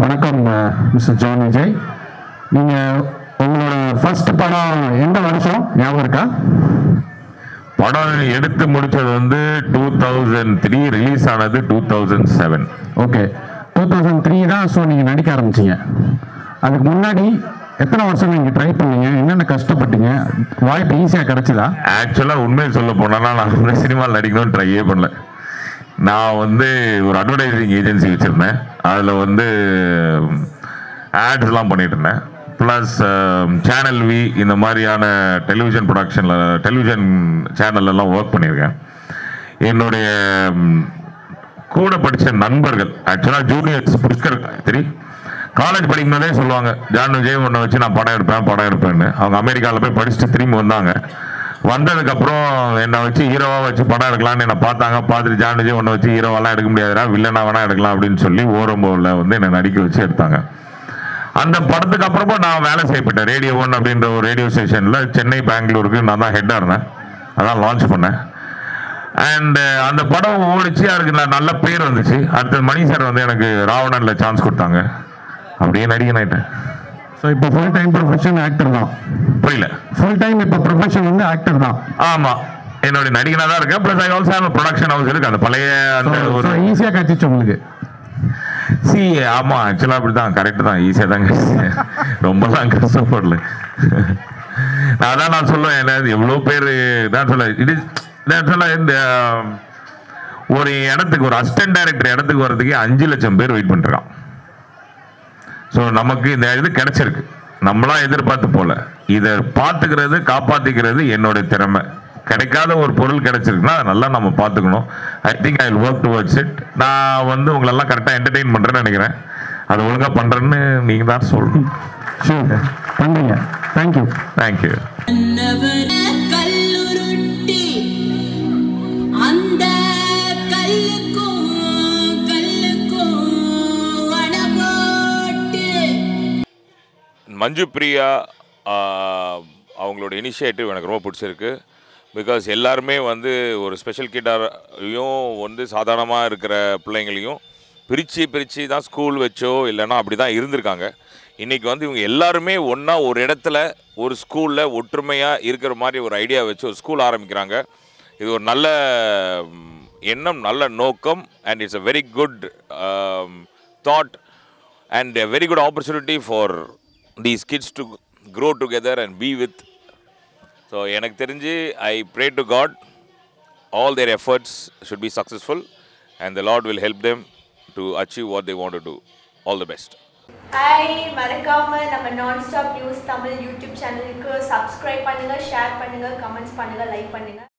வணக்கம் mister John Vijay நீங்கள் உங்களோட ஃபர்ஸ்ட் படம் எந்த வருஷம் ஞாபகம் இருக்கா படம் எடுத்து முடிச்சது வந்து டூ தௌசண்ட் த்ரீ ரிலீஸ் ஆனது two thousand seven okay two thousand three தான் ஸோ நீங்கள் நடிக்க ஆரம்பிச்சீங்க அதுக்கு முன்னாடி எத்தனை வருஷம் நீங்கள் ட்ரை பண்ணீங்க என்னென்ன கஷ்டப்பட்டீங்க வாய்ப்பு ஈஸியாக கிடைச்சதா ஆக்சுவலாக உண்மையை சொல்ல போனேன்னா நான் வந்து சினிமாவில் நடிக்கணும்னு ட்ரையே பண்ணல நான் வந்து ஒரு அட்வர்டைசிங் ஏஜென்சி வச்சுருந்தேன் அதில் வந்து ஆட்ஸ்லாம் பண்ணிட்டு இருந்தேன் ப்ளஸ் சேனல் வி இந்த மாதிரியான டெலிவிஷன் ப்ரொடக்ஷனில் டெலிவிஷன் சேனல்லாம் ஒர்க் பண்ணியிருக்கேன் என்னுடைய ம், கூட படித்த நண்பர்கள் ஆக்சுவலாக ஜூனியர்ஸ் புஷ்கர் காயத்ரி காலேஜ் படிக்கும்போதே சொல்லுவாங்க ஜான் விஜய் ஒன்றை வச்சு நான் படம் எடுப்பேன் படம் எடுப்பேன்னு அவங்க அமெரிக்காவில் போய் படிச்சுட்டு திரும்பி வந்தாங்க வந்ததுக்கப்புறம் என்னை வச்சு ஹீரோவாக வச்சு படம் எடுக்கலாம்னு என்னை பார்த்தாங்க பார்த்துட்டு ஜான் விஜய் ஒன்றை வச்சு ஹீரோவெல்லாம் எடுக்க முடியாதுடா வில்லனா வேணா எடுக்கலாம் அப்படின்னு சொல்லி ஓரம்போவில் வந்து என்னை நடிக்க வச்சு எடுத்தாங்க அந்த படத்துக்கு அப்புறமா நான் வேலை செய்யப்பட்டேன் ரேடியோ ஒன் அப்படின்ற ஒரு ரேடியோ ஸ்டேஷனில் சென்னை பெங்களூருக்கு நான் தான் ஹெட்டாக இருந்தேன் அதான் லான்ச் பண்ணேன் அண்ட் அந்த படம் ஓடிச்சு அதுக்கு நான் நல்ல பேர் வந்துச்சு அடுத்தது மணி சார் வந்து எனக்கு ராவணனில் சான்ஸ் கொடுத்தாங்க அப்படியே நடிகன் ஆயிட்டேன் ஸோ இப்போ ஃபுல் டைம் ப்ரொஃபஷன் ஆக்டர் தான் புரியல ஃபுல் டைம் இப்போ ப்ரொஃபஷன் வந்து ஆக்டர் தான் ஆமாம் என்னுடைய நடிகனாக தான் இருக்கேன் plus I also have production house இருக்கு அந்த பழைய அந்த ஒரு ஸோ ஈஸியாக கட்டிச்சு உங்களுக்கு சி ஆமா ஆக்சுவலாக அப்படி தான் கரெக்டு தான் ஈஸியாக தான் கிடைச்சேன் ரொம்பலாம் கஷ்டப்படல நான் அதான் நான் சொல்லுவேன் என்ன எவ்வளோ பேர் நான் சொல்ல இது நான் சொல்ல இந்த ஒரு இடத்துக்கு ஒரு அசிஸ்டன்ட் டைரக்டர் இடத்துக்கு வர்றதுக்கே அஞ்சு லட்சம் பேர் வெயிட் பண்ணிருக்கான் ஸோ நமக்கு இந்த இது கிடைச்சிருக்கு நம்மளா எதிர்பார்த்து போல இதை பார்த்துக்கிறது காப்பாத்திக்கிறது என்னோட திறமை கிடைக்காத ஒரு பொருள் கிடைச்சிருக்குன்னா அதை நல்லா நம்ம பார்த்துக்கணும் I think I work towards it நான் வந்து உங்களெல்லாம் கரெக்டாக என்டர்டெயின் பண்ணுறேன்னு நினைக்கிறேன் அதை ஒழுங்காக பண்ணுறேன்னு நீங்கள் தான் சொல்லணும் ஷூர் பண்ணுங்க தேங்க்யூ தேங்க்யூ மன்னவன கல்லுருட்டி அந்த கல்லுக்கும் கல்லுக்கும் அணபோட்டு மஞ்சு பிரியா ஆஹ், அவங்களோட இனிஷியேட்டிவ் எனக்கு ரொம்ப பிடிச்சிருக்கு பிகாஸ் எல்லாருமே வந்து ஒரு ஸ்பெஷல் கிட்டாரையும் வந்து சாதாரணமாக இருக்கிற பிள்ளைங்களையும் பிரித்து பிரித்து தான் ஸ்கூல் வச்சோ இல்லைன்னா அப்படி தான் இருந்திருக்காங்க இன்றைக்கி வந்து இவங்க எல்லாருமே ஒன்றா ஒரு இடத்துல ஒரு ஸ்கூலில் ஒற்றுமையாக இருக்கிற மாதிரி ஒரு ஐடியா வச்சு ஒரு ஸ்கூல் ஆரம்பிக்கிறாங்க இது ஒரு நல்ல ம், எண்ணம் நல்ல நோக்கம் and it's a very good thought and a very good opportunity for these kids to grow together and be with. So எனக்கு தெரிஞ்சு I pray to God all their efforts should be successful and the lord will help them to achieve what they want to do all the best hi மறக்காம நம்ம non stop news Tamil YouTube சேனலுக்கு subscribe பண்ணுங்க share பண்ணுங்க comments பண்ணுங்க like பண்ணுங்க